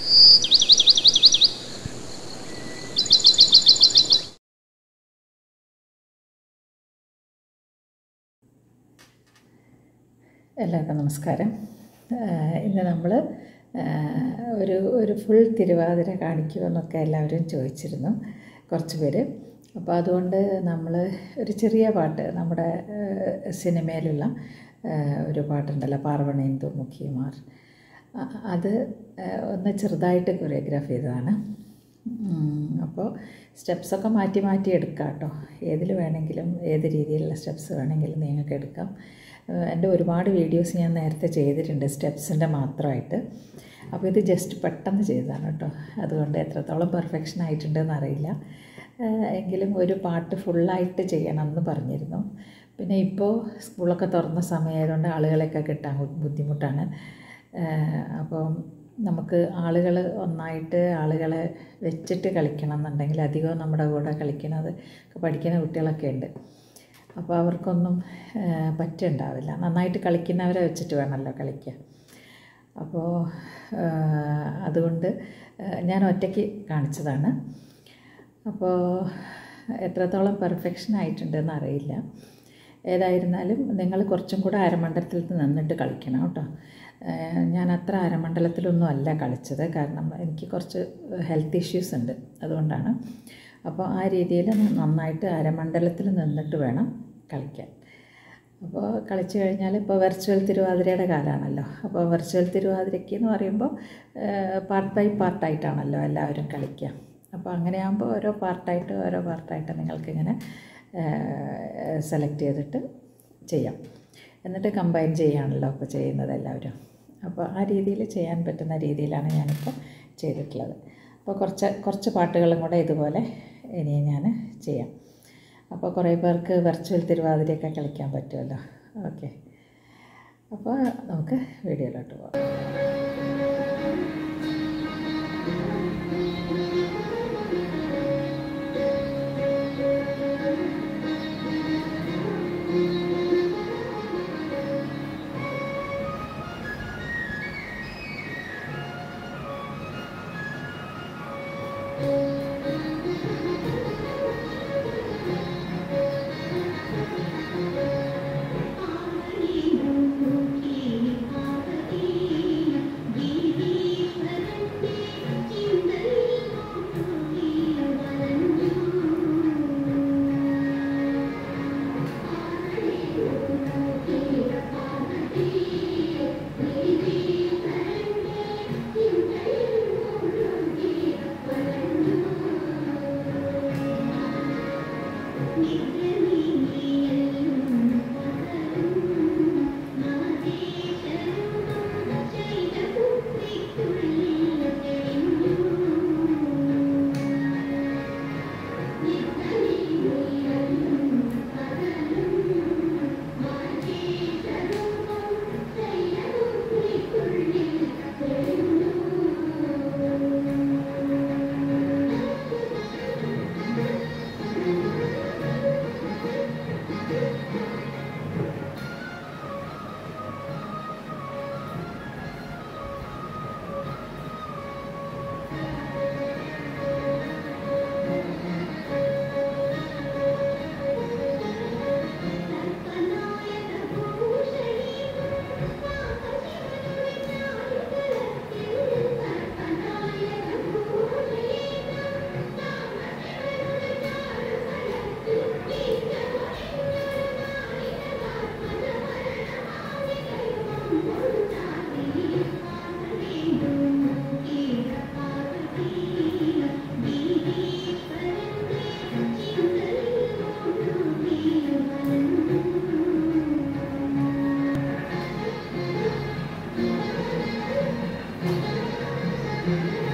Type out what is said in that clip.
എല്ലാവർക്കും നമസ്കാരം ഇന്ന് നമ്മൾ ഒരു ഒരു ഫുൾ തിരുവാതിര കാണിക്കുമെന്നൊക്കെ എല്ലാവരും ചോദിച്ചിരുന്നു കുറച്ച് പേര് അപ്പോൾ അതുകൊണ്ട് നമ്മൾ ഒരു ചെറിയ പാട്ട് നമ്മുടെ സിനിമയിലുള്ള ഒരു പാട്ടുണ്ടല്ലോ പാർവണേന്ദു മുഖിമാർ അത് ഒന്ന് ചെറുതായിട്ട് കൊറിയോഗ്രാഫ് ചെയ്തതാണ് അപ്പോൾ സ്റ്റെപ്സൊക്കെ മാറ്റി മാറ്റി എടുക്കാം കേട്ടോ ഏതിൽ വേണമെങ്കിലും ഏത് രീതിയിലുള്ള സ്റ്റെപ്സ് വേണമെങ്കിലും നിങ്ങൾക്ക് എടുക്കാം എൻ്റെ ഒരുപാട് വീഡിയോസ് ഞാൻ നേരത്തെ ചെയ്തിട്ടുണ്ട് സ്റ്റെപ്സിൻ്റെ മാത്രമായിട്ട് അപ്പോൾ ഇത് ജസ്റ്റ് പെട്ടെന്ന് ചെയ്തതാണ് കേട്ടോ അതുകൊണ്ട് എത്രത്തോളം പെർഫെക്ഷൻ ആയിട്ടുണ്ടെന്ന് അറിയില്ല എങ്കിലും ഒരു പാട്ട് ഫുള്ളായിട്ട് ചെയ്യണം എന്ന് പറഞ്ഞിരുന്നു പിന്നെ ഇപ്പോൾ സ്കൂളൊക്കെ തുറന്ന സമയമായതുകൊണ്ട് ആളുകളെയൊക്കെ കിട്ടാൻ ബുദ്ധിമുട്ടാണ് അപ്പോൾ നമുക്ക് ആളുകൾ ഒന്നായിട്ട് ആളുകളെ വെച്ചിട്ട് കളിക്കണം എന്നുണ്ടെങ്കിൽ അധികവും നമ്മുടെ കൂടെ കളിക്കുന്നത് പഠിക്കുന്ന കുട്ടികളൊക്കെ ഉണ്ട് അപ്പോൾ അവർക്കൊന്നും പറ്റുണ്ടാവില്ല നന്നായിട്ട് കളിക്കുന്നവരെ വെച്ചിട്ട് വേണമല്ലോ കളിക്കാൻ അപ്പോൾ അതുകൊണ്ട് ഞാൻ ഒറ്റയ്ക്ക് കാണിച്ചതാണ് അപ്പോൾ എത്രത്തോളം പെർഫെക്ഷൻ ആയിട്ടുണ്ടെന്ന് അറിയില്ല ഏതായിരുന്നാലും നിങ്ങൾ കുറച്ചും കൂടെ അരമണ്ഡലത്തിൽ നിന്നിട്ട് കളിക്കണം കേട്ടോ ഞാൻ അത്ര അരമണ്ഡലത്തിലൊന്നും അല്ല കളിച്ചത് കാരണം എനിക്ക് കുറച്ച് ഹെൽത്ത് ഇഷ്യൂസ് ഉണ്ട് അതുകൊണ്ടാണ് അപ്പോൾ ആ രീതിയിൽ നന്നായിട്ട് അരമണ്ഡലത്തിൽ നിന്നിട്ട് വേണം കളിക്കാൻ അപ്പോൾ കളിച്ചു കഴിഞ്ഞാൽ ഇപ്പോൾ വെർച്വൽ തിരുവാതിരയുടെ കാലമാണല്ലോ അപ്പോൾ വെർച്വൽ തിരുവാതിരയ്ക്ക് എന്ന് പറയുമ്പോൾ പാർട്ട് ബൈ പാർട്ടായിട്ടാണല്ലോ എല്ലാവരും കളിക്കുക അപ്പോൾ അങ്ങനെയാകുമ്പോൾ ഓരോ പാർട്ടായിട്ട് ഓരോ പാർട്ടായിട്ട് നിങ്ങൾക്കിങ്ങനെ സെലക്ട് ചെയ്തിട്ട് ചെയ്യാം എന്നിട്ട് കമ്പൈൻ ചെയ്യാണല്ലോ ഇപ്പോൾ ചെയ്യുന്നത് എല്ലാവരും അപ്പോൾ ആ രീതിയിൽ ചെയ്യാൻ പറ്റുന്ന രീതിയിലാണ് ഞാനിപ്പോൾ ചെയ്തിട്ടുള്ളത് അപ്പോൾ കുറച്ച് കുറച്ച് പാട്ടുകളും കൂടെ ഇതുപോലെ ഇനി ഞാൻ ചെയ്യാം അപ്പോൾ കുറേ പേർക്ക് വെർച്വൽ തിരുവാതിരയൊക്കെ കളിക്കാൻ പറ്റുമല്ലോ ഓക്കെ അപ്പോൾ നമുക്ക് വീഡിയോയിലോട്ട് പോകാം Thank you.